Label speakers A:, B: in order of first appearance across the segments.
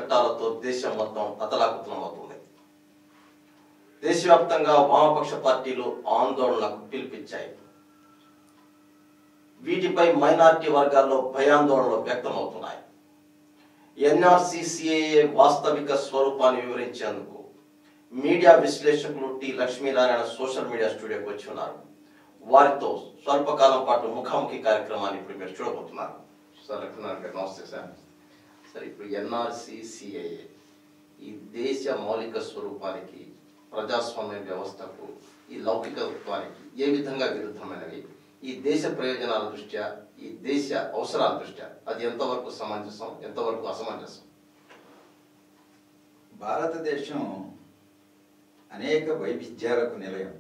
A: చట్టాలతో దేశం మొత్తం అతలాకుతలమవుతుంది దేశవ్యాప్తంగా వామపక్ష పార్టీలు ఆందోళనకు పిలుపిచ్చాయి వీటిపై మైనారిటీ వర్గాల్లో భయాందోళనలు వ్యక్తమవుతున్నాయి ఎన్ఆర్సీసీఏ వాస్తవిక స్వరూపాన్ని వివరించేందుకు మీడియా విశ్లేషకులు టి లక్ష్మీనారాయణ సోషల్ మీడియా స్టూడియోకి వచ్చి ఉన్నారు వారితో స్వల్పకాలం పాటు ముఖాముఖి కార్యక్రమాన్ని ఇప్పుడు మీరు చూడబోతున్నారు సార్ లక్ష్మీనారాయణ గారు నమస్తే సార్ సార్ ఇప్పుడు ఎన్ఆర్సీసీఏఏ ఈ దేశ మౌలిక స్వరూపానికి ప్రజాస్వామ్య వ్యవస్థకు ఈ లౌకికత్వానికి ఏ విధంగా విరుద్ధమైనవి ఈ దేశ ప్రయోజనాల దృష్ట్యా ఈ దేశ అవసరాల దృష్ట్యా అది ఎంతవరకు సమంజసం ఎంతవరకు అసమంజసం
B: భారతదేశం అనేక వైవిధ్యాలకు నిలయం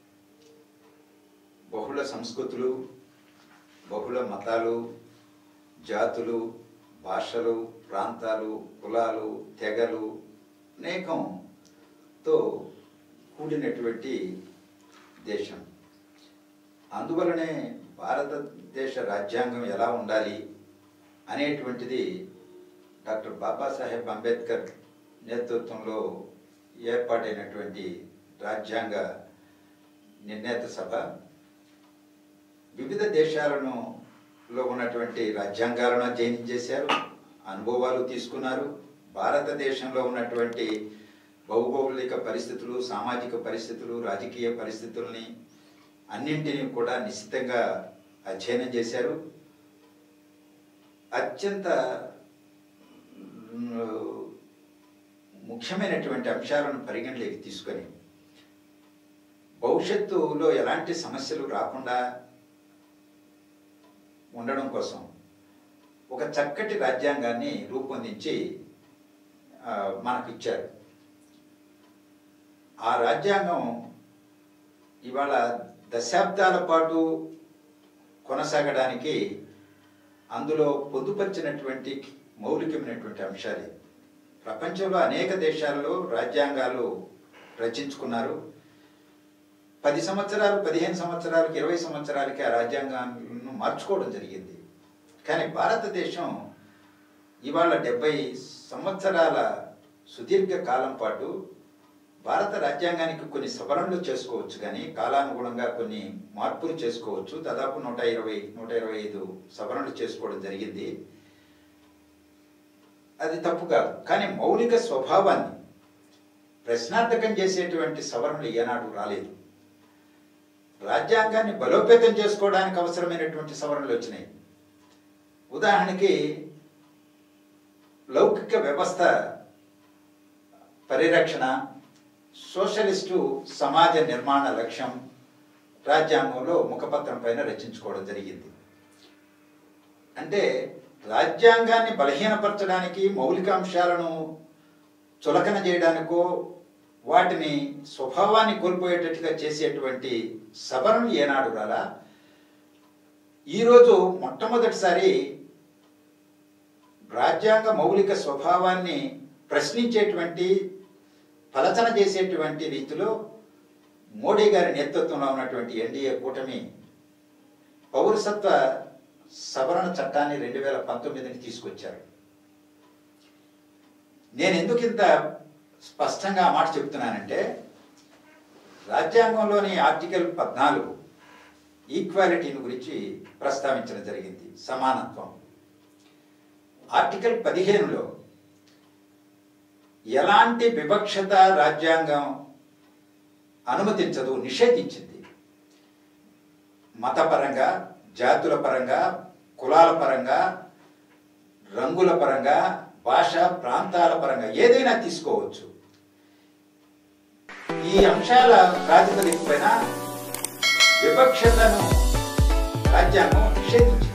B: బహుళ సంస్కృతులు బహుళ మతాలు జాతులు భాషలు ప్రాంతాలు కులాలు తెగలు అనేకంతో కూడినటువంటి దేశం అందువలనే భారతదేశ రాజ్యాంగం ఎలా ఉండాలి అనేటువంటిది డాక్టర్ బాబాసాహెబ్ అంబేద్కర్ నేతృత్వంలో ఏర్పాటైనటువంటి రాజ్యాంగ నిర్ణేత సభ వివిధ దేశాలను లో ఉన్నటువంటి రాజ్యాంగాలను అధ్యయనం చేశారు అనుభవాలు తీసుకున్నారు భారతదేశంలో ఉన్నటువంటి భౌగోళిక పరిస్థితులు సామాజిక పరిస్థితులు రాజకీయ పరిస్థితుల్ని అన్నింటినీ కూడా నిశ్చితంగా అధ్యయనం చేశారు అత్యంత మ్, ముఖ్యమైనటువంటి అంశాలను పరిగణలోకి తీసుకొని భవిష్యత్తులో ఎలాంటి సమస్యలు రాకుండా ఉండడం కోసం ఒక చక్కటి రాజ్యాంగాన్ని రూపొందించి ఆ, మనకు ఇచ్చారు ఆ రాజ్యాంగం ఇవాళ దశాబ్దాల పాటు కొనసాగడానికి అందులో పొందుపరిచినటువంటి మౌలికమైనటువంటి అంశాలే ప్రపంచంలో అనేక దేశాలలో రాజ్యాంగాలు రచించుకున్నారు పది సంవత్సరాలు పదిహేను సంవత్సరాలకి ఇరవై సంవత్సరాలకి ఆ రాజ్యాంగాలను మార్చుకోవడం జరిగింది కానీ భారతదేశం ఇవాళ డెబ్బై సంవత్సరాల సుదీర్ఘ కాలం పాటు భారత రాజ్యాంగానికి కొన్ని సవరణలు చేసుకోవచ్చు కానీ కాలానుగుణంగా కొన్ని మార్పులు చేసుకోవచ్చు దాదాపు నూట ఇరవై నూట ఇరవై ఐదు సవరణలు చేసుకోవడం జరిగింది అది తప్పు కాదు కానీ మౌలిక స్వభావాన్ని ప్రశ్నార్థకం చేసేటువంటి సవరణలు ఏనాడు రాలేదు రాజ్యాంగాన్ని బలోపేతం చేసుకోవడానికి అవసరమైనటువంటి సవరణలు వచ్చినాయి ఉదాహరణకి లౌకిక వ్యవస్థ పరిరక్షణ సోషలిస్టు సమాజ నిర్మాణ లక్ష్యం రాజ్యాంగంలో ముఖపత్రం పైన రచించుకోవడం జరిగింది అంటే రాజ్యాంగాన్ని బలహీనపరచడానికి మౌలిక అంశాలను చులకన చేయడానికో వాటిని స్వభావాన్ని కోల్పోయేటట్టుగా చేసేటువంటి సవరణలు ఏనాడు రాలా ఈరోజు మొట్టమొదటిసారి రాజ్యాంగ మౌలిక స్వభావాన్ని ప్రశ్నించేటువంటి పలచన చేసేటువంటి రీతిలో మోడీ గారి నేతృత్వంలో ఉన్నటువంటి ఎన్డీఏ కూటమి పౌరసత్వ సవరణ చట్టాన్ని రెండు వేల పంతొమ్మిదిని తీసుకొచ్చారు నేను ఎందుకు ఇంత స్పష్టంగా ఆ మాట చెప్తున్నానంటే రాజ్యాంగంలోని ఆర్టికల్ పద్నాలుగు ఈక్వాలిటీని గురించి ప్రస్తావించడం జరిగింది సమానత్వం ఆర్టికల్ పదిహేనులో ఎలాంటి వివక్షత రాజ్యాంగం అనుమతించదు నిషేధించింది మతపరంగా జాతుల పరంగా కులాల పరంగా రంగుల పరంగా భాష ప్రాంతాల పరంగా ఏదైనా తీసుకోవచ్చు ఈ అంశాల ప్రాతిపదిక పైన వివక్షతను రాజ్యాంగం నిషేధించింది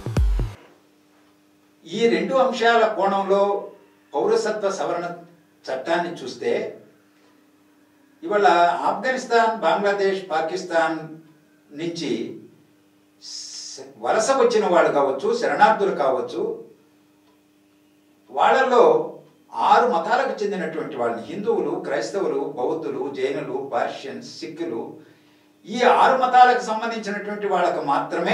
B: ఈ రెండు అంశాల కోణంలో పౌరసత్వ సవరణ చట్టాన్ని చూస్తే ఇవాళ ఆఫ్ఘనిస్తాన్ బంగ్లాదేశ్ పాకిస్తాన్ నుంచి స- వలస వచ్చిన వాళ్ళు కావచ్చు శరణార్థులు కావచ్చు వాళ్ళలో ఆరు మతాలకు చెందినటువంటి వాళ్ళని హిందువులు క్రైస్తవులు బౌద్ధులు జైనులు పార్షియన్స్ సిక్కులు ఈ ఆరు మతాలకు సంబంధించినటువంటి వాళ్ళకు మాత్రమే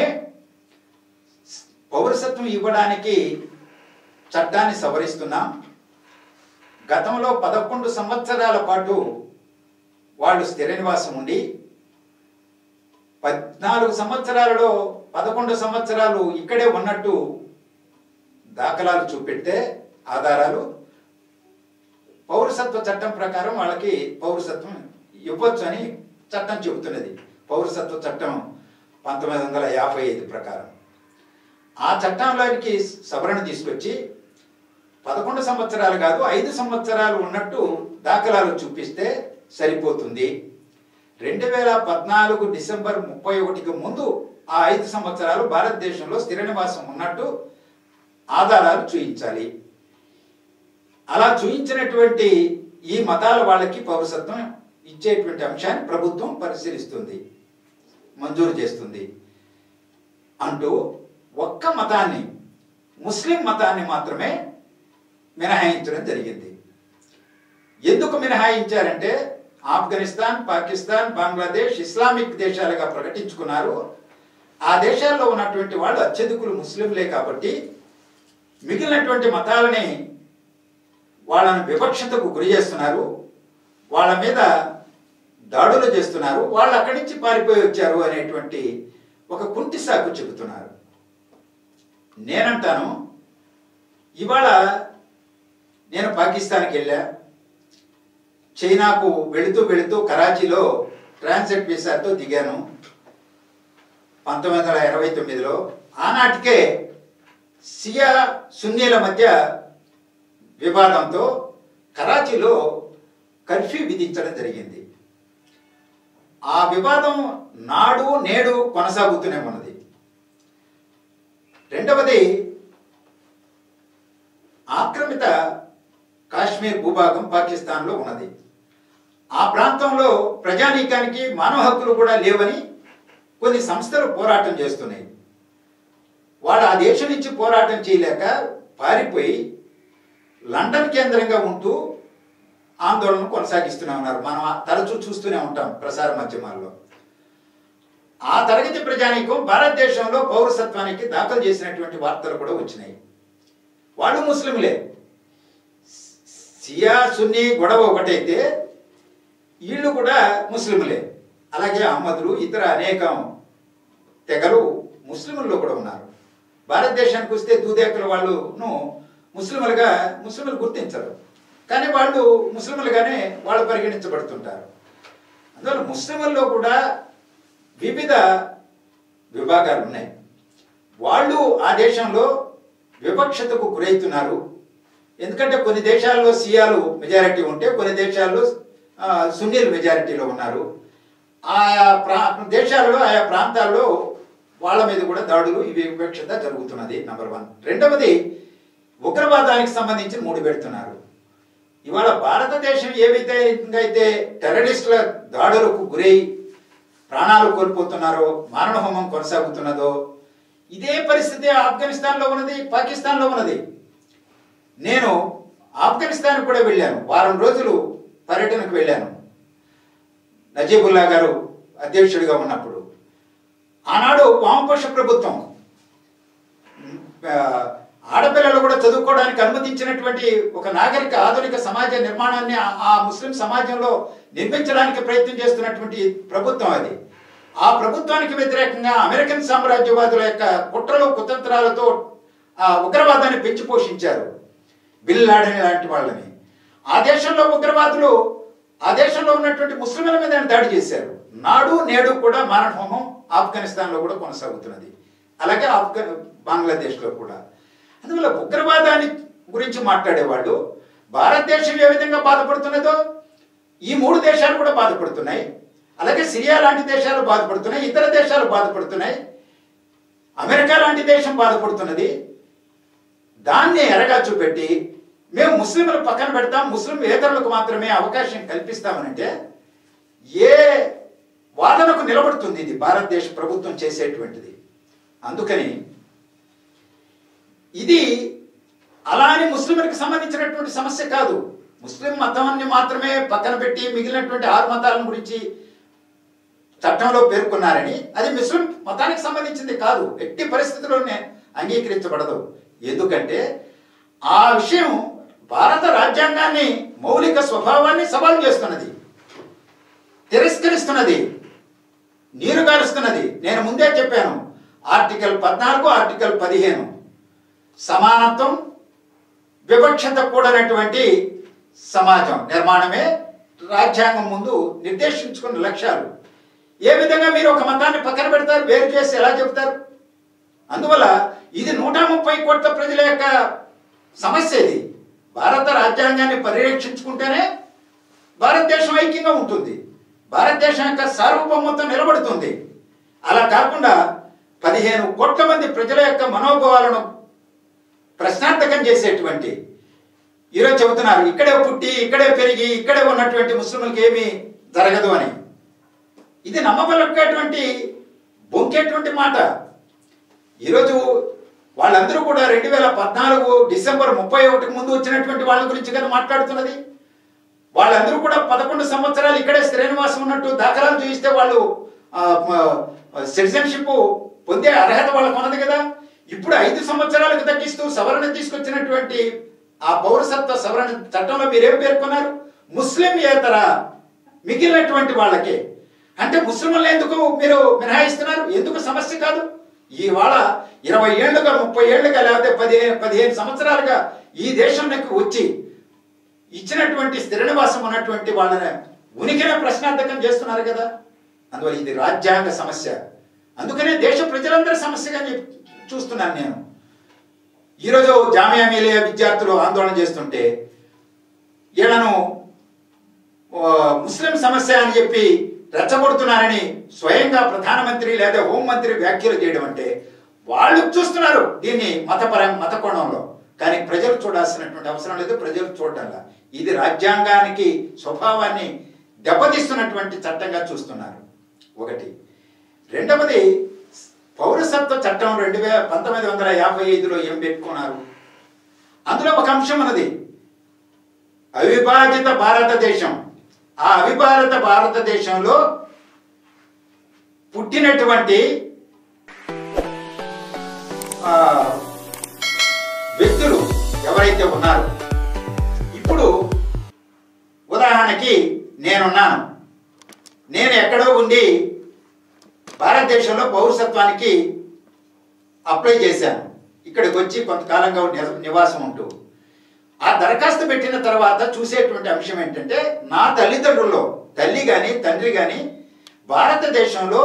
B: పౌరసత్వం ఇవ్వడానికి చట్టాన్ని సవరిస్తున్నాం గతంలో పదకొండు సంవత్సరాల పాటు వాళ్ళు స్థిర నివాసం ఉండి పద్నాలుగు సంవత్సరాలలో పదకొండు సంవత్సరాలు ఇక్కడే ఉన్నట్టు దాఖలాలు చూపెడితే ఆధారాలు పౌరసత్వ చట్టం ప్రకారం వాళ్ళకి పౌరసత్వం ఇవ్వచ్చు అని చట్టం చెబుతున్నది పౌరసత్వ చట్టం పంతొమ్మిది వందల యాభై ఐదు ప్రకారం ఆ చట్టంలోనికి సవరణ తీసుకొచ్చి పదకొండు సంవత్సరాలు కాదు ఐదు సంవత్సరాలు ఉన్నట్టు దాఖలాలు చూపిస్తే సరిపోతుంది రెండు వేల పద్నాలుగు డిసెంబర్ ముప్పై ఒకటికి ముందు ఆ ఐదు సంవత్సరాలు భారతదేశంలో స్థిర నివాసం ఉన్నట్టు ఆధారాలు చూయించాలి అలా చూయించినటువంటి ఈ మతాల వాళ్ళకి పౌరసత్వం ఇచ్చేటువంటి అంశాన్ని ప్రభుత్వం పరిశీలిస్తుంది మంజూరు చేస్తుంది అంటూ ఒక్క మతాన్ని ముస్లిం మతాన్ని మాత్రమే మినహాయించడం జరిగింది ఎందుకు మినహాయించారంటే ఆఫ్ఘనిస్తాన్ పాకిస్తాన్ బంగ్లాదేశ్ ఇస్లామిక్ దేశాలుగా ప్రకటించుకున్నారు ఆ దేశాల్లో ఉన్నటువంటి వాళ్ళు అత్యధికులు ముస్లింలే కాబట్టి మిగిలినటువంటి మతాలని వాళ్ళని వివక్షతకు గురి చేస్తున్నారు వాళ్ళ మీద దాడులు చేస్తున్నారు వాళ్ళు అక్కడి నుంచి పారిపోయి వచ్చారు అనేటువంటి ఒక కుంటి సాకు చెబుతున్నారు నేనంటాను ఇవాళ నేను పాకిస్తాన్కి వెళ్ళా చైనాకు వెళుతూ వెళుతూ కరాచీలో ట్రాన్సిట్ వీసాతో దిగాను పంతొమ్మిది వందల ఇరవై తొమ్మిదిలో ఆనాటికే సియా సున్నీల మధ్య వివాదంతో కరాచీలో కర్ఫ్యూ విధించడం జరిగింది ఆ వివాదం నాడు నేడు కొనసాగుతూనే ఉన్నది రెండవది ఆక్రమిత కాశ్మీర్ భూభాగం పాకిస్తాన్లో ఉన్నది ఆ ప్రాంతంలో ప్రజానీకానికి మానవ హక్కులు కూడా లేవని కొన్ని సంస్థలు పోరాటం చేస్తున్నాయి వాడు ఆ దేశం నుంచి పోరాటం చేయలేక పారిపోయి లండన్ కేంద్రంగా ఉంటూ ఆందోళన కొనసాగిస్తూనే ఉన్నారు మనం తరచూ చూస్తూనే ఉంటాం ప్రసార మాధ్యమాల్లో ఆ తరగతి ప్రజానీకం భారతదేశంలో పౌరసత్వానికి దాఖలు చేసినటువంటి వార్తలు కూడా వచ్చినాయి వాళ్ళు ముస్లింలే సియా సున్నీ గొడవ ఒకటైతే వీళ్ళు కూడా ముస్లింలే అలాగే అహ్మదులు ఇతర అనేకం తెగలు ముస్లింల్లో కూడా ఉన్నారు భారతదేశానికి వస్తే దూదేకుల వాళ్ళును ముస్లింలుగా ముస్లింలు గుర్తించరు కానీ వాళ్ళు ముస్లింలుగానే వాళ్ళు పరిగణించబడుతుంటారు అందువల్ల ముస్లింల్లో కూడా వివిధ విభాగాలు ఉన్నాయి వాళ్ళు ఆ దేశంలో వివక్షతకు గురవుతున్నారు ఎందుకంటే కొన్ని దేశాల్లో సియాలు మెజారిటీ ఉంటే కొన్ని దేశాల్లో ఆ, సున్నీలు మెజారిటీలో ఉన్నారు ఆయా ప్రా దేశాలలో ఆయా ప్రాంతాల్లో వాళ్ళ మీద కూడా దాడులు ఇవి వివక్షత జరుగుతున్నది నంబర్ వన్ రెండవది ఉగ్రవాదానికి సంబంధించి మూడు పెడుతున్నారు ఇవాళ భారతదేశం ఏ విధంగా అయితే టెర్రరిస్టుల దాడులకు గురై ప్రాణాలు కోల్పోతున్నారో మారణహోమం కొనసాగుతున్నదో ఇదే పరిస్థితి ఆఫ్ఘనిస్తాన్లో ఉన్నది పాకిస్తాన్లో ఉన్నది నేను ఆఫ్ఘనిస్తాన్ కూడా వెళ్ళాను వారం రోజులు పర్యటనకు వెళ్ళాను నజీబుల్లా గారు అధ్యక్షుడిగా ఉన్నప్పుడు ఆనాడు వామపక్ష ప్రభుత్వం ఆ, ఆడపిల్లలు కూడా చదువుకోవడానికి అనుమతించినటువంటి ఒక నాగరిక ఆధునిక సమాజ నిర్మాణాన్ని ఆ- ఆ ముస్లిం సమాజంలో నిర్మించడానికి ప్రయత్నం చేస్తున్నటువంటి ప్రభుత్వం అది ఆ ప్రభుత్వానికి వ్యతిరేకంగా అమెరికన్ సామ్రాజ్యవాదుల యొక్క కుట్రలు కుతంత్రాలతో ఆ ఉగ్రవాదాన్ని పెంచి పోషించారు బిల్ లాడెన్ లాంటి వాళ్ళని ఆ దేశంలో ఉగ్రవాదులు ఆ దేశంలో ఉన్నటువంటి ముస్లింల మీద దాడి చేశారు నాడు నేడు కూడా మారణహోమం ఆఫ్ఘనిస్తాన్లో కూడా కొనసాగుతున్నది అలాగే ఆఫ్ఘ బంగ్లాదేశ్లో కూడా అందువల్ల ఉగ్రవాదాన్ని గురించి మాట్లాడేవాళ్ళు భారతదేశం ఏ విధంగా బాధపడుతున్నదో ఈ మూడు దేశాలు కూడా బాధపడుతున్నాయి అలాగే సిరియా లాంటి దేశాలు బాధపడుతున్నాయి ఇతర దేశాలు బాధపడుతున్నాయి అమెరికా లాంటి దేశం బాధపడుతున్నది దాన్ని ఎరగా చూపెట్టి మేము ముస్లింలు పక్కన పెడతాం ముస్లిం ఏతరులకు మాత్రమే అవకాశం కల్పిస్తామనంటే ఏ వాదనకు నిలబడుతుంది ఇది భారతదేశ ప్రభుత్వం చేసేటువంటిది అందుకని ఇది అలా అని ముస్లింలకు సంబంధించినటువంటి సమస్య కాదు ముస్లిం మతాన్ని మాత్రమే పక్కన పెట్టి మిగిలినటువంటి ఆరు మతాల గురించి చట్టంలో పేర్కొన్నారని అది ముస్లిం మతానికి సంబంధించింది కాదు ఎట్టి పరిస్థితుల్లోనే అంగీకరించబడదు ఎందుకంటే ఆ విషయం భారత రాజ్యాంగాన్ని మౌలిక స్వభావాన్ని సవాల్ చేస్తున్నది తిరస్కరిస్తున్నది నీరు గారుస్తున్నది నేను ముందే చెప్పాను ఆర్టికల్ పద్నాలుగు ఆర్టికల్ పదిహేను సమానత్వం వివక్షత కూడనటువంటి సమాజం నిర్మాణమే రాజ్యాంగం ముందు నిర్దేశించుకున్న లక్ష్యాలు ఏ విధంగా మీరు ఒక మతాన్ని పక్కన పెడతారు వేరు చేసి ఎలా చెప్తారు అందువల్ల ఇది నూట ముప్పై కోట్ల ప్రజల యొక్క సమస్య ఇది భారత రాజ్యాంగాన్ని పరిరక్షించుకుంటేనే భారతదేశం ఐక్యంగా ఉంటుంది భారతదేశం యొక్క సార్వభౌమత్వం నిలబడుతుంది అలా కాకుండా పదిహేను కోట్ల మంది ప్రజల యొక్క మనోభావాలను ప్రశ్నార్థకం చేసేటువంటి ఈరోజు చెబుతున్నారు ఇక్కడే పుట్టి ఇక్కడే పెరిగి ఇక్కడే ఉన్నటువంటి ముస్లింలకు ఏమీ జరగదు అని ఇది నమ్మబలకేటువంటి బొంకేటువంటి మాట ఈరోజు వాళ్ళందరూ కూడా రెండు వేల పద్నాలుగు డిసెంబర్ ముప్పై ఒకటికి ముందు వచ్చినటువంటి వాళ్ళ గురించి కదా మాట్లాడుతున్నది వాళ్ళందరూ కూడా పదకొండు సంవత్సరాలు ఇక్కడే శ్రీనివాసం ఉన్నట్టు దాఖలాలు చూపిస్తే వాళ్ళు సిటిజన్షిప్ పొందే అర్హత వాళ్ళకు ఉన్నది కదా ఇప్పుడు ఐదు సంవత్సరాలకు తగ్గిస్తూ సవరణ తీసుకొచ్చినటువంటి ఆ పౌరసత్వ సవరణ చట్టంలో మీరేం పేర్కొన్నారు ముస్లిం ఏతర మిగిలినటువంటి వాళ్ళకే అంటే ముస్లింలు ఎందుకు మీరు మినహాయిస్తున్నారు ఎందుకు సమస్య కాదు ఇవాళ ఇరవై ఏళ్ళుగా ముప్పై ఏళ్ళుగా లేకపోతే పదిహేను పదిహేను సంవత్సరాలుగా ఈ దేశంలోకి వచ్చి ఇచ్చినటువంటి స్థిర నివాసం ఉన్నటువంటి వాళ్ళని ఉనికిని ప్రశ్నార్థకం చేస్తున్నారు కదా అందువల్ల ఇది రాజ్యాంగ సమస్య అందుకనే దేశ ప్రజలందరి సమస్యగా చెప్- చూస్తున్నాను నేను ఈరోజు జామియా మిలియా విద్యార్థులు ఆందోళన చేస్తుంటే వీళ్ళను ఆ, ముస్లిం సమస్య అని చెప్పి రెచ్చగొడుతున్నారని స్వయంగా ప్రధానమంత్రి లేదా హోంమంత్రి వ్యాఖ్యలు చేయడం అంటే వాళ్ళు చూస్తున్నారు దీన్ని మతపర మత కోణంలో కానీ ప్రజలు చూడాల్సినటువంటి అవసరం లేదు ప్రజలు చూడాల ఇది రాజ్యాంగానికి స్వభావాన్ని దెబ్బతీస్తున్నటువంటి చట్టంగా చూస్తున్నారు ఒకటి రెండవది పౌరసత్వ చట్టం రెండు వేల పంతొమ్మిది వందల యాభై ఐదులో ఏం పెట్టుకున్నారు అందులో ఒక అంశం ఉన్నది అవిభాజిత భారతదేశం ఆ అవిభారత భారతదేశంలో పుట్టినటువంటి ఆ, వ్యక్తులు ఎవరైతే ఉన్నారో ఇప్పుడు ఉదాహరణకి నేనున్నాను నేను ఎక్కడో ఉండి భారతదేశంలో పౌరసత్వానికి అప్లై చేశాను ఇక్కడికి వచ్చి కొంతకాలంగా ని- నివాసం ఉంటూ ఆ దరఖాస్తు పెట్టిన తర్వాత చూసేటువంటి అంశం ఏంటంటే నా తల్లిదండ్రుల్లో తల్లి కానీ తండ్రి కానీ భారతదేశంలో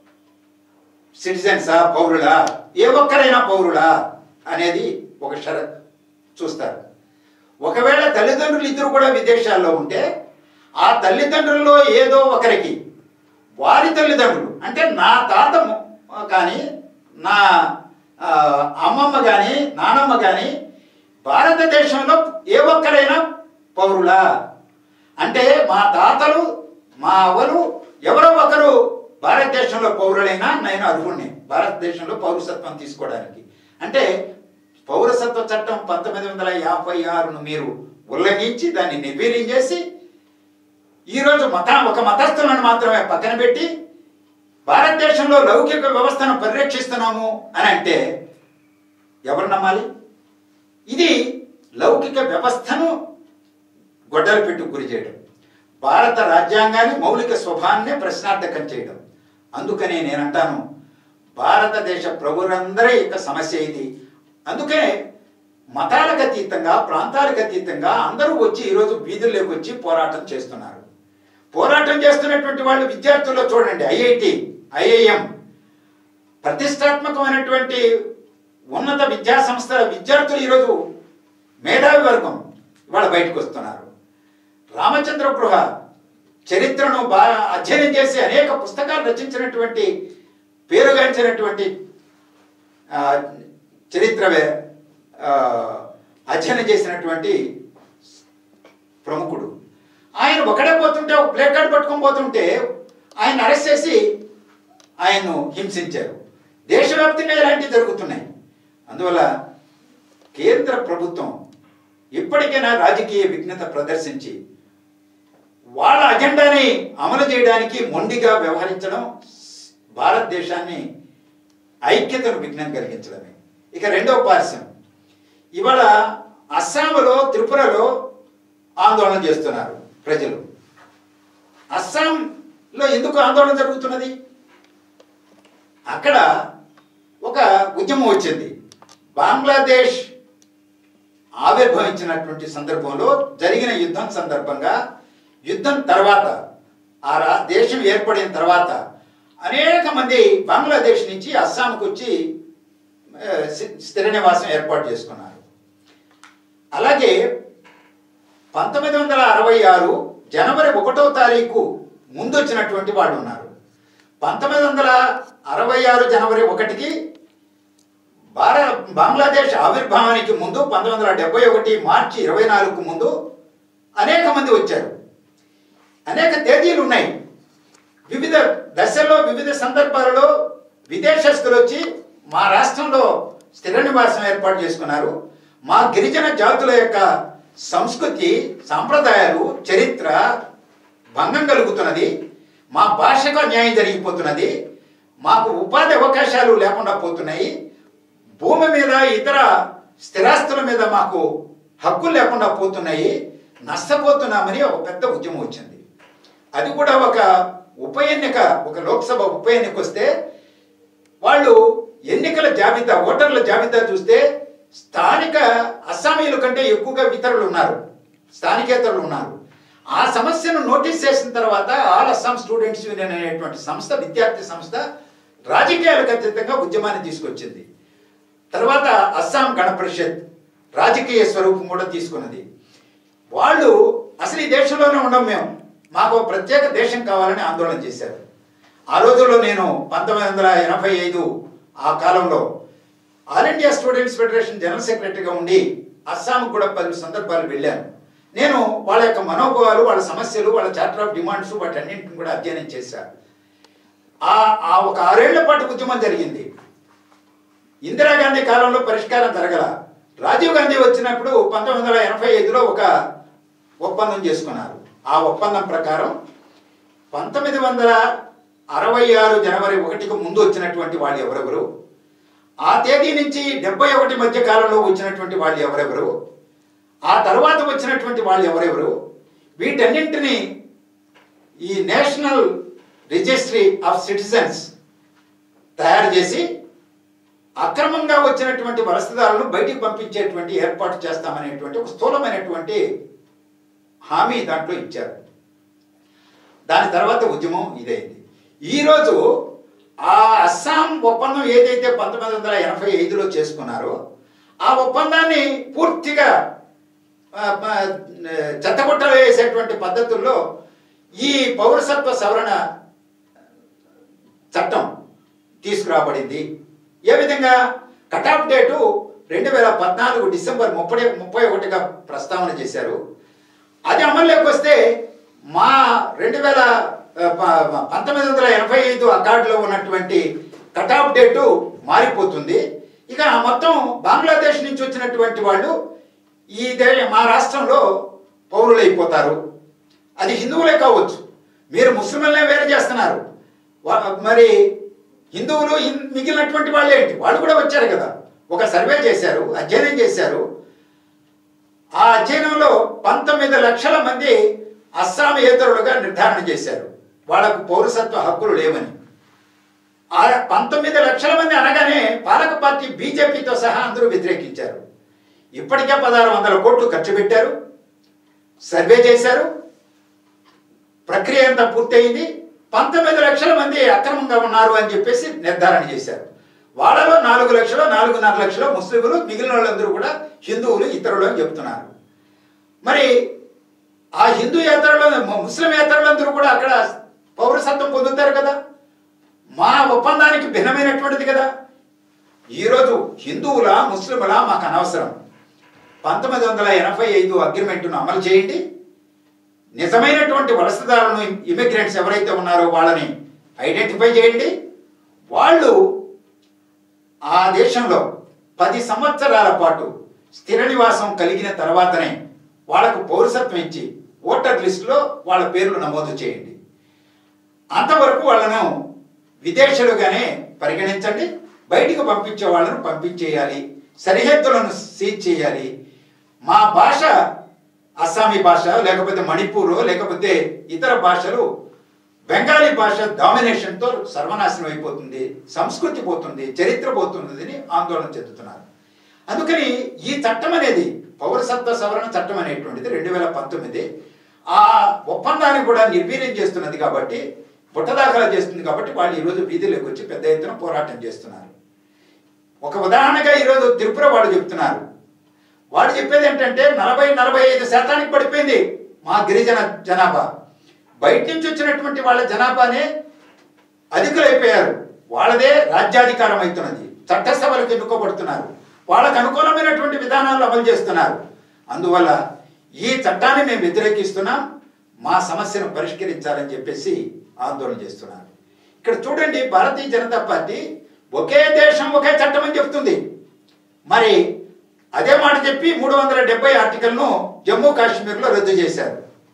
B: సిటిజన్సా పౌరులా ఏ ఒక్కరైనా పౌరులా అనేది ఒక షరత్ చూస్తారు ఒకవేళ తల్లిదండ్రులు ఇద్దరు కూడా విదేశాల్లో ఉంటే ఆ తల్లిదండ్రుల్లో ఏదో ఒకరికి వారి తల్లిదండ్రులు అంటే నా తాత ము- కానీ నా ఆ, అమ్మమ్మ కానీ నానమ్మ కానీ భారతదేశంలో ఏ ఒక్కరైనా పౌరులా అంటే మా తాతలు మా అవ్వలు ఎవరో ఒకరు భారతదేశంలో పౌరులైనా నేను అర్హుణ్ణి భారతదేశంలో పౌరసత్వం తీసుకోవడానికి అంటే పౌరసత్వ చట్టం పంతొమ్మిది వందల యాభై ఆరును మీరు ఉల్లంఘించి దాన్ని నిర్వీర్యం చేసి ఈరోజు మత ఒక మతస్థులను మాత్రమే పక్కన పెట్టి భారతదేశంలో లౌకిక వ్యవస్థను పరిరక్షిస్తున్నాము అని అంటే ఎవరు నమ్మాలి ఇది లౌకిక వ్యవస్థను గొడ్డలు పెట్టు గురి చేయడం భారత రాజ్యాంగాన్ని మౌలిక స్వభావాన్ని ప్రశ్నార్థకం చేయడం అందుకనే నేనంటాను భారతదేశ ప్రభులందరి యొక్క సమస్య ఇది అందుకే మతాలకు అతీతంగా ప్రాంతాలకు అతీతంగా అందరూ వచ్చి ఈరోజు వీధుల్లోకి వచ్చి పోరాటం చేస్తున్నారు పోరాటం చేస్తున్నటువంటి వాళ్ళు విద్యార్థుల్లో చూడండి ఐఐటి ఐఐఎం ప్రతిష్టాత్మకమైనటువంటి ఉన్నత విద్యా సంస్థల విద్యార్థులు ఈరోజు మేధావి వర్గం ఇవాళ బయటకు వస్తున్నారు రామచంద్ర గృహ చరిత్రను బాగా అధ్యయనం చేసి అనేక పుస్తకాలు రచించినటువంటి పేరుగాంచినటువంటి ఆ, చరిత్రవే ఆ, అధ్యయనం చేసినటువంటి ప్రముఖుడు ఆయన ఒకడే పోతుంటే ఒక ప్లే కార్డ్ పట్టుకొని పోతుంటే ఆయన అరెస్ట్ చేసి ఆయన్ను హింసించారు దేశవ్యాప్తంగా ఇలాంటివి జరుగుతున్నాయి అందువల్ల కేంద్ర ప్రభుత్వం ఇప్పటికైనా రాజకీయ విఘ్నత ప్రదర్శించి వాళ్ళ అజెండాని అమలు చేయడానికి మొండిగా వ్యవహరించడం భారతదేశాన్ని ఐక్యతను విఘ్నం కలిగించడమే ఇక రెండవ పార్శ్వం ఇవాళ అస్సాంలో త్రిపురలో ఆందోళన చేస్తున్నారు ప్రజలు అస్సాంలో ఎందుకు ఆందోళన జరుగుతున్నది అక్కడ ఒక ఉద్యమం వచ్చింది బంగ్లాదేశ్ ఆవిర్భవించినటువంటి సందర్భంలో జరిగిన యుద్ధం సందర్భంగా యుద్ధం తర్వాత ఆ రా దేశం ఏర్పడిన తర్వాత అనేక మంది బంగ్లాదేశ్ నుంచి అస్సాంకు వచ్చి ఆ, స్థి- స్థిర నివాసం ఏర్పాటు చేసుకున్నారు అలాగే పంతొమ్మిది వందల అరవై ఆరు జనవరి ఒకటో తారీఖు ముందు వచ్చినటువంటి వాళ్ళు ఉన్నారు పంతొమ్మిది వందల అరవై ఆరు జనవరి ఒకటికి భార బంగ్లాదేశ్ ఆవిర్భావానికి ముందు పంతొమ్మిది వందల డెబ్బై ఒకటి మార్చి ఇరవై నాలుగుకు ముందు అనేక మంది వచ్చారు అనేక తేదీలు ఉన్నాయి వివిధ దశల్లో వివిధ సందర్భాలలో విదేశస్తులు వచ్చి మా రాష్ట్రంలో స్థిర నివాసం ఏర్పాటు చేసుకున్నారు మా గిరిజన జాతుల యొక్క సంస్కృతి సాంప్రదాయాలు చరిత్ర భంగం కలుగుతున్నది మా భాషకు అన్యాయం జరిగిపోతున్నది మాకు ఉపాధి అవకాశాలు లేకుండా పోతున్నాయి భూమి మీద ఇతర స్థిరాస్తుల మీద మాకు హక్కులు లేకుండా పోతున్నాయి నష్టపోతున్నామని ఒక పెద్ద ఉద్యమం వచ్చింది అది కూడా ఒక ఉప ఎన్నిక ఒక లోక్సభ ఉప ఎన్నిక వస్తే వాళ్ళు ఎన్నికల జాబితా ఓటర్ల జాబితా చూస్తే స్థానిక అస్సామీల కంటే ఎక్కువగా ఇతరులు ఉన్నారు స్థానికేతరులు ఉన్నారు ఆ సమస్యను నోటీస్ చేసిన తర్వాత ఆల్ అస్సాం స్టూడెంట్స్ యూనియన్ అనేటువంటి సంస్థ విద్యార్థి సంస్థ రాజకీయాలకు అతీతంగా ఉద్యమాన్ని తీసుకొచ్చింది తర్వాత అస్సాం గణ పరిషత్ రాజకీయ స్వరూపం కూడా తీసుకున్నది వాళ్ళు అసలు ఈ దేశంలోనే ఉండం మేము మాకు ఒక ప్రత్యేక దేశం కావాలని ఆందోళన చేశారు ఆ రోజుల్లో నేను పంతొమ్మిది వందల ఎనభై ఐదు ఆ కాలంలో all India students federation general సెక్రటరీగా ఉండి అస్సాంకు కూడా పలు సందర్భాలు వెళ్ళాను నేను వాళ్ళ యొక్క మనోభావాలు వాళ్ళ సమస్యలు వాళ్ళ చార్టర్ ఆఫ్ డిమాండ్స్ వాటన్నింటిని కూడా అధ్యయనం చేశాను ఆ ఆ ఒక ఆరేళ్ల పాటు ఉద్యమం జరిగింది ఇందిరాగాంధీ కాలంలో పరిష్కారం జరగల రాజీవ్ గాంధీ వచ్చినప్పుడు పంతొమ్మిది వందల ఎనభై ఐదులో ఒక ఒప్పందం చేసుకున్నారు ఆ ఒప్పందం ప్రకారం పంతొమ్మిది వందల అరవై ఆరు జనవరి ఒకటికి ముందు వచ్చినటువంటి వాళ్ళు ఎవరెవరు ఆ తేదీ నుంచి డెబ్బై ఒకటి మధ్య కాలంలో వచ్చినటువంటి వాళ్ళు ఎవరెవరు ఆ తర్వాత వచ్చినటువంటి వాళ్ళు ఎవరెవరు వీటన్నింటినీ ఈ నేషనల్ రిజిస్ట్రీ ఆఫ్ సిటిజన్స్ తయారు చేసి అక్రమంగా వచ్చినటువంటి వలసదారులను బయటికి పంపించేటువంటి ఏర్పాటు చేస్తామనేటువంటి ఒక స్థూలమైనటువంటి హామీ దాంట్లో ఇచ్చారు దాని తర్వాత ఉద్యమం ఇదైంది ఈరోజు ఆ అస్సాం ఒప్పందం ఏదైతే పంతొమ్మిది వందల ఎనభై ఐదులో చేసుకున్నారో ఆ ఒప్పందాన్ని పూర్తిగా ఆ, ఆ, చెత్తబుట్టలు వేసేటువంటి పద్ధతుల్లో ఈ పౌరసత్వ సవరణ చట్టం తీసుకురాబడింది ఏ విధంగా కటాఫ్ డేటు రెండు వేల పద్నాలుగు డిసెంబర్ ముప్పై ముప్పై ఒకటిగా ప్రస్తావన చేశారు అది అమల్లోకి వస్తే మా రెండు వేల ఆ, ప- ప- పంతొమ్మిది వందల ఎనభై ఐదు అకార్డులో ఉన్నటువంటి కటాఫ్ డేటు మారిపోతుంది ఇక మొత్తం బంగ్లాదేశ్ నుంచి వచ్చినటువంటి వాళ్ళు ఈ దే మా రాష్ట్రంలో పౌరులైపోతారు అది హిందువులే కావచ్చు మీరు ముస్లింలనే వేరు చేస్తున్నారు వా- మరి హిందువులు ఇన్- మిగిలినటువంటి వాళ్ళు ఏంటి వాళ్ళు కూడా వచ్చారు కదా ఒక సర్వే చేశారు అధ్యయనం చేశారు ఆ అధ్యయనంలో పంతొమ్మిది లక్షల మంది అస్సామేతరులుగా నిర్ధారణ చేశారు వాళ్ళకు పౌరసత్వ హక్కులు లేవని ఆ పంతొమ్మిది లక్షల మంది అనగానే పాలక పార్టీ బీజేపీతో సహా అందరూ వ్యతిరేకించారు ఇప్పటికే పదహారు వందల కోట్లు ఖర్చు పెట్టారు సర్వే చేశారు ప్రక్రియ అంతా పూర్తయింది పంతొమ్మిది లక్షల మంది అక్రమంగా ఉన్నారు అని చెప్పేసి నిర్ధారణ చేశారు వాళ్ళలో నాలుగు లక్షలు నాలుగున్నర లక్షలు ముస్లింలు మిగిలిన వాళ్ళందరూ కూడా హిందువులు ఇతరులు అని చెప్తున్నారు మరి ఆ హిందూ యాత్రలో ముస్లిం యాత్రలందరూ కూడా అక్కడ పౌరసత్వం పొందుతారు కదా మా ఒప్పందానికి భిన్నమైనటువంటిది కదా ఈరోజు హిందువులా ముస్లింలా మాకు అనవసరం పంతొమ్మిది వందల ఎనభై ఐదు అగ్రిమెంట్ను అమలు చేయండి నిజమైనటువంటి వలసదారులను ఇమిగ్రెంట్స్ ఎవరైతే ఉన్నారో వాళ్ళని ఐడెంటిఫై చేయండి వాళ్ళు ఆ దేశంలో పది సంవత్సరాల పాటు స్థిర నివాసం కలిగిన తర్వాతనే వాళ్ళకు పౌరసత్వం ఇచ్చి ఓటర్ లిస్టులో వాళ్ళ పేర్లు నమోదు చేయండి అంతవరకు వాళ్ళను విదేశీయులుగానే పరిగణించండి బయటికి పంపించే వాళ్ళను పంపించేయాలి సరిహద్దులను సీజ్ చేయాలి మా భాష అస్సామీ భాష లేకపోతే మణిపూర్ లేకపోతే ఇతర భాషలు బెంగాలీ భాష డామినేషన్తో సర్వనాశనం అయిపోతుంది సంస్కృతి పోతుంది చరిత్ర పోతుంది అని ఆందోళన చెందుతున్నారు అందుకని ఈ చట్టం అనేది పౌరసత్వ సవరణ చట్టం అనేటువంటిది రెండు వేల పంతొమ్మిది ఆ ఒప్పందాన్ని కూడా నిర్వీర్యం చేస్తున్నది కాబట్టి బుట్టదాఖలా చేస్తుంది కాబట్టి వాళ్ళు ఈరోజు వీధిలోకి వచ్చి పెద్ద ఎత్తున పోరాటం చేస్తున్నారు ఒక ఉదాహరణగా ఈరోజు త్రిపుర వాళ్ళు చెప్తున్నారు వాళ్ళు చెప్పేది ఏంటంటే నలభై నలభై ఐదు శాతానికి పడిపోయింది మా గిరిజన జనాభా బయట నుంచి వచ్చినటువంటి వాళ్ళ జనాభానే అధికులైపోయారు వాళ్ళదే రాజ్యాధికారం అవుతున్నది చట్టసభలకు ఎన్నుకోబడుతున్నారు వాళ్ళకు అనుకూలమైనటువంటి విధానాలు అమలు చేస్తున్నారు అందువల్ల ఈ చట్టాన్ని మేము వ్యతిరేకిస్తున్నాం మా సమస్యను పరిష్కరించాలని చెప్పేసి ఆందోళన చేస్తున్నారు ఇక్కడ చూడండి భారతీయ జనతా పార్టీ ఒకే దేశం ఒకే చట్టం అని చెప్తుంది మరి అదే మాట చెప్పి మూడు వందల డెబ్బై ఆర్టికల్ను జమ్మూ కాశ్మీర్లో రద్దు చేశారు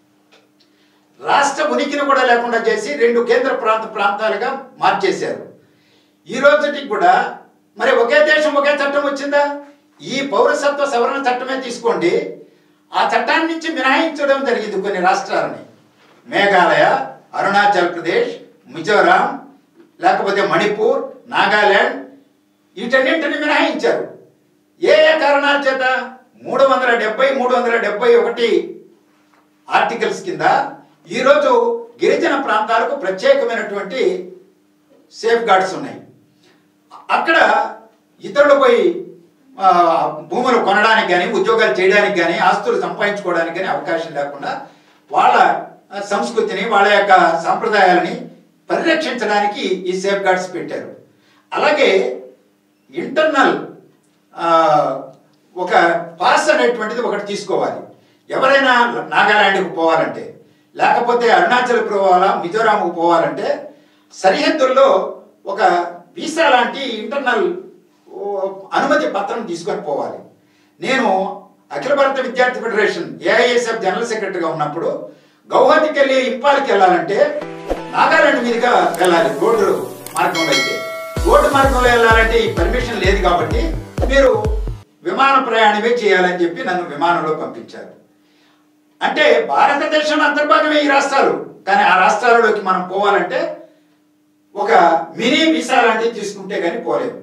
B: రాష్ట్ర ఉనికిని కూడా లేకుండా చేసి రెండు కేంద్ర ప్రాంత ప్రాంతాలుగా మార్చేశారు ఈ రోజుకి కూడా మరి ఒకే దేశం ఒకే చట్టం వచ్చిందా ఈ పౌరసత్వ సవరణ చట్టమే తీసుకోండి ఆ చట్టాన్ని నుంచి మినహాయించడం జరిగింది కొన్ని రాష్ట్రాలని మేఘాలయ అరుణాచల్ ప్రదేశ్ మిజోరాం లేకపోతే మణిపూర్ నాగాలాండ్ వీటన్నింటిని మినహాయించారు ఏ ఏ కారణాల చేత మూడు వందల డెబ్బై మూడు వందల డెబ్బై ఒకటి ఆర్టికల్స్ కింద ఈరోజు గిరిజన ప్రాంతాలకు ప్రత్యేకమైనటువంటి సేఫ్ గార్డ్స్ ఉన్నాయి అక్కడ ఇతరులు పోయి ఆ, భూములు కొనడానికి కానీ ఉద్యోగాలు చేయడానికి కానీ ఆస్తులు సంపాదించుకోవడానికి కానీ అవకాశం లేకుండా వాళ్ళ ఆ, సంస్కృతిని వాళ్ళ యొక్క సాంప్రదాయాలని పరిరక్షించడానికి ఈ సేఫ్ గార్డ్స్ పెట్టారు అలాగే ఇంటర్నల్ ఆ, ఒక పాస్ అనేటువంటిది ఒకటి తీసుకోవాలి ఎవరైనా నాగాలాండ్కి పోవాలంటే లేకపోతే అరుణాచల్ పోవాలా మిజోరాంకు పోవాలంటే సరిహద్దుల్లో ఒక వీసా లాంటి ఇంటర్నల్ ఓ, అనుమతి పత్రం తీసుకొని పోవాలి నేను అఖిల భారత విద్యార్థి ఫెడరేషన్ ఏఐఎస్ఎఫ్ జనరల్ సెక్రటరీగా ఉన్నప్పుడు గౌహతికి వెళ్ళి ఇంపాల్కి వెళ్ళాలంటే నాగాలాండ్ మీదుగా వెళ్ళాలి రోడ్డు మార్గంలో అయితే రోడ్డు మార్గంలో వెళ్ళాలంటే ఈ పర్మిషన్ లేదు కాబట్టి మీరు విమాన ప్రయాణమే చేయాలని చెప్పి నన్ను విమానంలో పంపించారు అంటే భారతదేశం అంతర్భాగమే ఈ రాష్ట్రాలు కానీ ఆ రాష్ట్రాలలోకి మనం పోవాలంటే ఒక మినీ వీసా లాంటివి తీసుకుంటే కానీ పోలేము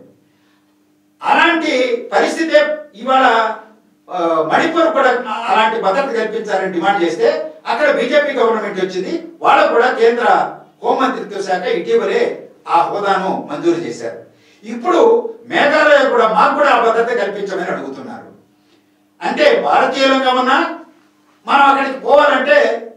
B: అలాంటి పరిస్థితి ఇవాళ ఆ, మణిపూర్ కూడా అలాంటి భద్రత కల్పించాలని డిమాండ్ చేస్తే అక్కడ బీజేపీ గవర్నమెంట్ వచ్చింది వాళ్ళకు కూడా కేంద్ర హోంమంత్రిత్వ శాఖ ఇటీవలే ఆ హోదాను మంజూరు చేశారు ఇప్పుడు మేఘాలయ కూడా మాకు కూడా ఆ భద్రత కల్పించమని అడుగుతున్నారు అంటే భారతీయులంగా ఉన్నా మనం అక్కడికి పోవాలంటే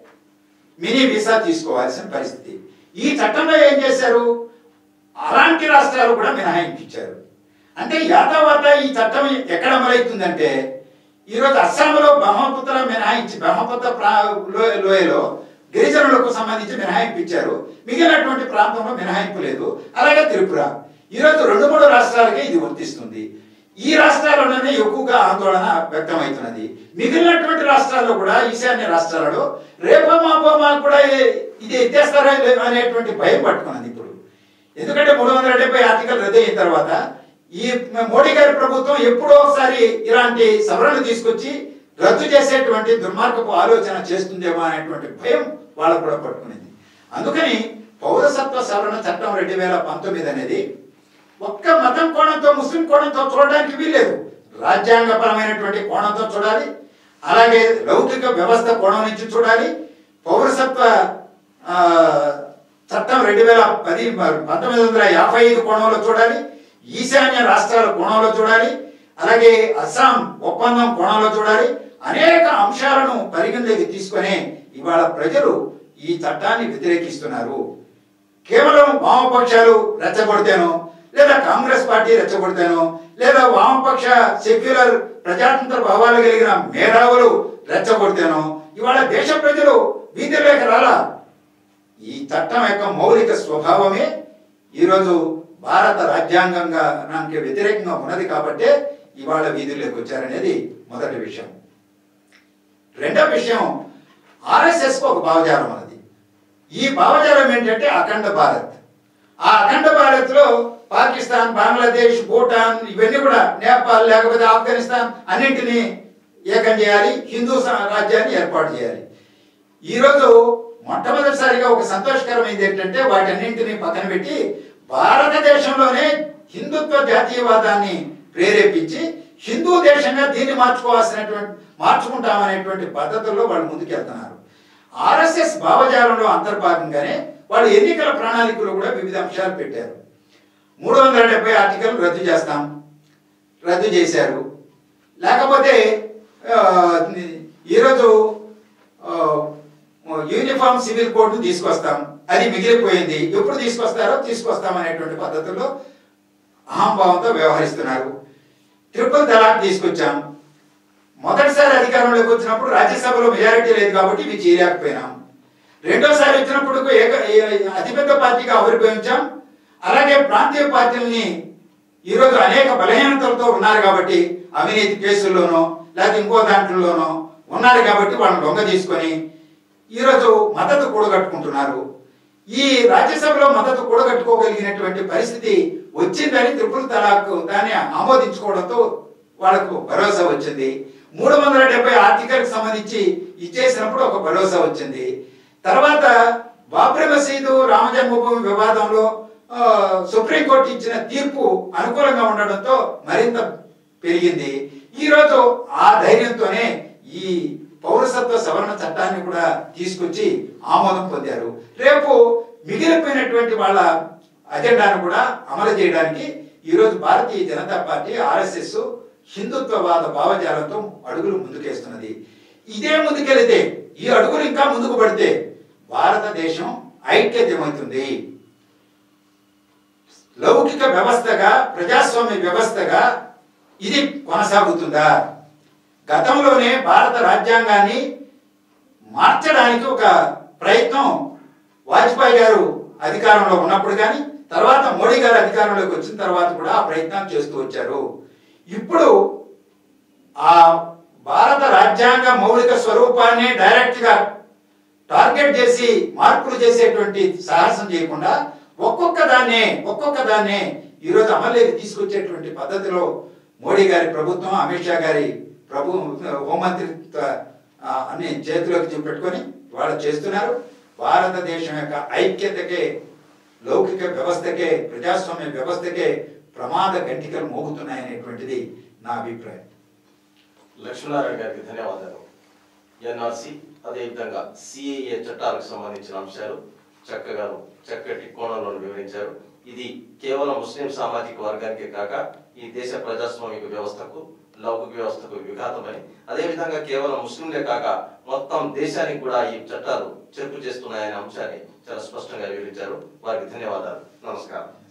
B: మినీ వీసా తీసుకోవాల్సిన పరిస్థితి ఈ చట్టంలో ఏం చేశారు అలాంటి రాష్ట్రాలు కూడా మినహాయించారు అంటే యాతావాత ఈ చట్టం ఎక్కడ అమలవుతుందంటే ఈరోజు అస్సాంలో బ్రహ్మపుత్ర మినహాయించి బ్రహ్మపుత్ర ప్రా లో- లోయలో గిరిజనులకు సంబంధించి మినహాయింపు ఇచ్చారు మిగిలినటువంటి ప్రాంతంలో మినహాయింపు లేదు అలాగే త్రిపుర ఈరోజు రెండు మూడు రాష్ట్రాలకే ఇది వర్తిస్తుంది ఈ రాష్ట్రాల్లోనే ఎక్కువగా ఆందోళన వ్యక్తమవుతున్నది మిగిలినటువంటి రాష్ట్రాల్లో కూడా ఈశాన్య రాష్ట్రాలలో రేపో మాపో మాకు కూడా ఏ- ఇది ఎత్తేస్తారా లేదో అనేటువంటి భయం పట్టుకున్నది ఇప్పుడు ఎందుకంటే మూడు వందల డెబ్బై ఆర్టికల్ రద్దు అయిన తర్వాత ఈ మోడీ గారి ప్రభుత్వం ఎప్పుడో ఒకసారి ఇలాంటి సవరణలు తీసుకొచ్చి రద్దు చేసేటువంటి దుర్మార్గపు ఆలోచన చేస్తుందేమో అనేటువంటి భయం వాళ్ళకు కూడా పట్టుకునేది అందుకని పౌరసత్వ సవరణ చట్టం రెండు వేల పంతొమ్మిది అనేది ఒక్క మతం కోణంతో ముస్లిం కోణంతో చూడడానికి వీల్లేదు రాజ్యాంగపరమైనటువంటి కోణంతో చూడాలి అలాగే లౌకిక వ్యవస్థ కోణం నుంచి చూడాలి పౌరసత్వ ఆ, చట్టం రెండు వేల పది పంతొమ్మిది వందల యాభై ఐదు కోణంలో చూడాలి ఈశాన్య రాష్ట్రాల కోణంలో చూడాలి అలాగే అస్సాం ఒప్పందం కోణంలో చూడాలి అనేక అంశాలను పరిగణలోకి తీసుకొని ఇవాళ ప్రజలు ఈ చట్టాన్ని వ్యతిరేకిస్తున్నారు కేవలం వామపక్షాలు రెచ్చగొడితేనో లేదా కాంగ్రెస్ పార్టీ రెచ్చగొడితేనో లేదా వామపక్ష సెక్యులర్ ప్రజాతంత్ర భావాలు కలిగిన మేధావులు రెచ్చగొడితేనో ఇవాళ దేశ ప్రజలు వీధిలోకి రాలా ఈ చట్టం యొక్క మౌలిక స్వభావమే ఈరోజు భారత రాజ్యాంగంగా నాకు వ్యతిరేకంగా ఉన్నది కాబట్టే ఇవాళ వీధుల్లోకి వచ్చారనేది మొదటి విషయం రెండవ విషయం ఆర్ఎస్ఎస్ ఒక భావజాలం ఉన్నది ఈ భావజాలం ఏంటంటే అఖండ భారత్ ఆ అఖండ భారత్ లో పాకిస్తాన్ బంగ్లాదేశ్ భూటాన్ ఇవన్నీ కూడా నేపాల్ లేకపోతే ఆఫ్ఘనిస్తాన్ అన్నింటినీ ఏకం చేయాలి హిందూ స- రాజ్యాన్ని ఏర్పాటు చేయాలి ఈరోజు మొట్టమొదటిసారిగా ఒక సంతోషకరమైనది ఏంటంటే వాటన్నింటినీ పక్కన పెట్టి భారతదేశంలోనే హిందుత్వ జాతీయవాదాన్ని ప్రేరేపించి హిందూ దేశంగా దీన్ని మార్చుకోవాల్సినటువంటి మార్చుకుంటామనేటువంటి పద్ధతుల్లో వాళ్ళు ముందుకెళ్తున్నారు ఆర్ఎస్ఎస్ భావజాలంలో అంతర్భాగంగానే వాళ్ళు ఎన్నికల ప్రణాళికలో కూడా వివిధ అంశాలు పెట్టారు మూడు వందల డెబ్బై ఆర్టికల్ రద్దు చేస్తాం రద్దు చేశారు లేకపోతే ఆ, ఈరోజు ఆ, యూనిఫామ్ సివిల్ కోడ్ తీసుకొస్తాం అది మిగిలిపోయింది ఎప్పుడు తీసుకొస్తారో తీసుకొస్తాం అనేటువంటి పద్ధతుల్లో అహంభావంతో వ్యవహరిస్తున్నారు ట్రిపుల్ తలాక్ తీసుకొచ్చాం మొదటిసారి అధికారంలోకి వచ్చినప్పుడు రాజ్యసభలో మెజారిటీ లేదు కాబట్టి ఇవి చేయలేకపోయినాం రెండోసారి వచ్చినప్పుడు ఏక ఏ- అతిపెద్ద పార్టీగా ఆవిర్భవించాం అలాగే ప్రాంతీయ పార్టీలని ఈరోజు అనేక బలహీనతలతో ఉన్నారు కాబట్టి అవినీతి కేసుల్లోనో లేకపోతే ఇంకో దాంట్లోనో ఉన్నారు కాబట్టి వాళ్ళని దొంగ తీసుకొని ఈరోజు మద్దతు కూడగట్టుకుంటున్నారు ఈ రాజ్యసభలో మద్దతు కూడగట్టుకోగలిగినటువంటి పరిస్థితి వచ్చిందని త్రిపుల్ తలాక్ దాన్ని ఆమోదించుకోవడంతో వాళ్ళకు భరోసా వచ్చింది మూడు వందల డెబ్బై ఆర్టికల్కి సంబంధించి ఇచ్చేసినప్పుడు ఒక భరోసా వచ్చింది తర్వాత బాబ్రీ మసీదు రామ జన్మభూమి వివాదంలో ఆ, సుప్రీంకోర్టు ఇచ్చిన తీర్పు అనుకూలంగా ఉండడంతో మరింత పెరిగింది ఈరోజు ఆ ధైర్యంతోనే ఈ పౌరసత్వ సవరణ చట్టాన్ని కూడా తీసుకొచ్చి ఆమోదం పొందారు రేపు మిగిలిపోయినటువంటి వాళ్ళ అజెండాను కూడా అమలు చేయడానికి ఈరోజు భారతీయ జనతా పార్టీ ఆర్ఎస్ఎస్ హిందుత్వవాద భావజాలంతో అడుగులు ముందుకేస్తున్నది ఇదే ముందుకెళితే ఈ అడుగులు ఇంకా ముందుకు పడితే భారతదేశం ఐక్యతమవుతుంది లౌకిక వ్యవస్థగా ప్రజాస్వామ్య వ్యవస్థగా ఇది కొనసాగుతుందా గతంలోనే భారత రాజ్యాంగాన్ని మార్చడానికి ఒక ప్రయత్నం వాజ్పేయి గారు అధికారంలో ఉన్నప్పుడు కానీ తర్వాత మోడీ గారు అధికారంలోకి వచ్చిన తర్వాత కూడా ఆ ప్రయత్నాలు చేస్తూ వచ్చారు ఇప్పుడు ఆ భారత రాజ్యాంగ మౌలిక స్వరూపాన్ని డైరెక్ట్ గా టార్గెట్ చేసి మార్పులు చేసేటువంటి సాహసం చేయకుండా ఒక్కొక్క దాన్నే ఒక్కొక్క దాన్నే ఈరోజు అమలులోకి తీసుకొచ్చేటువంటి పద్ధతిలో మోడీ గారి ప్రభుత్వం అమిత్ షా గారి ప్రభు హోంమంత్రిత్వ ఆ, అన్ని చేతిలోకి చూపెట్టుకొని వాళ్ళు చేస్తున్నారు భారతదేశం యొక్క ఐక్యతకే లౌకిక వ్యవస్థకే ప్రజాస్వామ్య వ్యవస్థకే ప్రమాద గంటికలు మోగుతున్నాయనేటువంటిది నా అభిప్రాయం
A: లక్ష్మీనారాయణ గారికి ధన్యవాదాలు ఎన్ఆర్సి అదేవిధంగా సిఏఏ చట్టాలకు సంబంధించిన అంశాలు చక్కగా చక్కటి కోణంలో వివరించారు ఇది కేవలం ముస్లిం సామాజిక వర్గానికే కాక ఈ దేశ ప్రజాస్వామిక వ్యవస్థకు లౌకిక వ్యవస్థకు విఘాతమని అదేవిధంగా కేవలం ముస్లింలే కాక మొత్తం దేశానికి కూడా ఈ చట్టాలు చెరుపు చేస్తున్నాయనే అంశాన్ని చాలా స్పష్టంగా వివరించారు వారికి ధన్యవాదాలు నమస్కారం